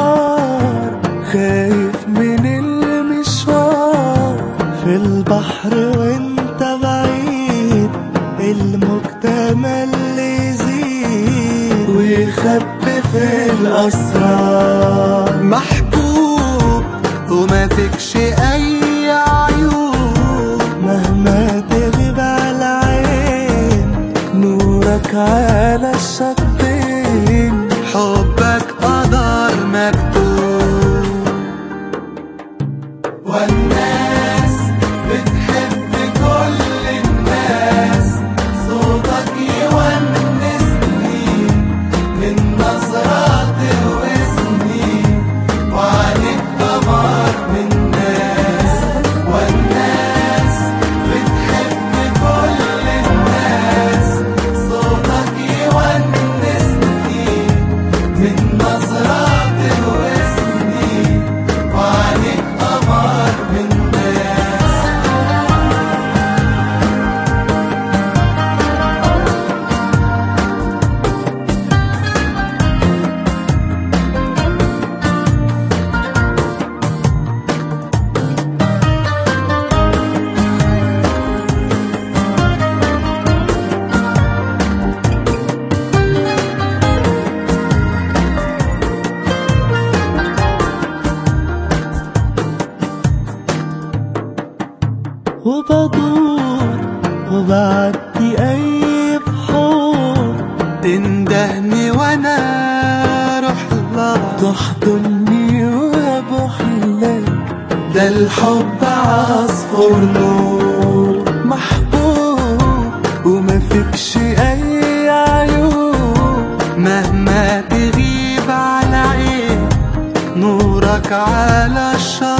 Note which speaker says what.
Speaker 1: الأسرار خايف من المشوار في البحر وانت بعيد المجتمع اللي يزيد ويخبي في الأسرار محبوب وما فيكش أي عيوب مهما تغيب على العين نورك على الشطين حبك قدر مكتوب والناس بتحب كل الناس صوتك يونسني من نظرات واسمي وعليك قمر من ناس والناس بتحب كل الناس صوتك يونسني من نظرات واسمي وعليك قمر من ناس وبدور وبعدي أي بحور تندهني وأنا أروح لك تحضني وأبوح لك ده الحب عصفور نور محبوب وما فيكش أي عيوب مهما تغيب على عين نورك على الشر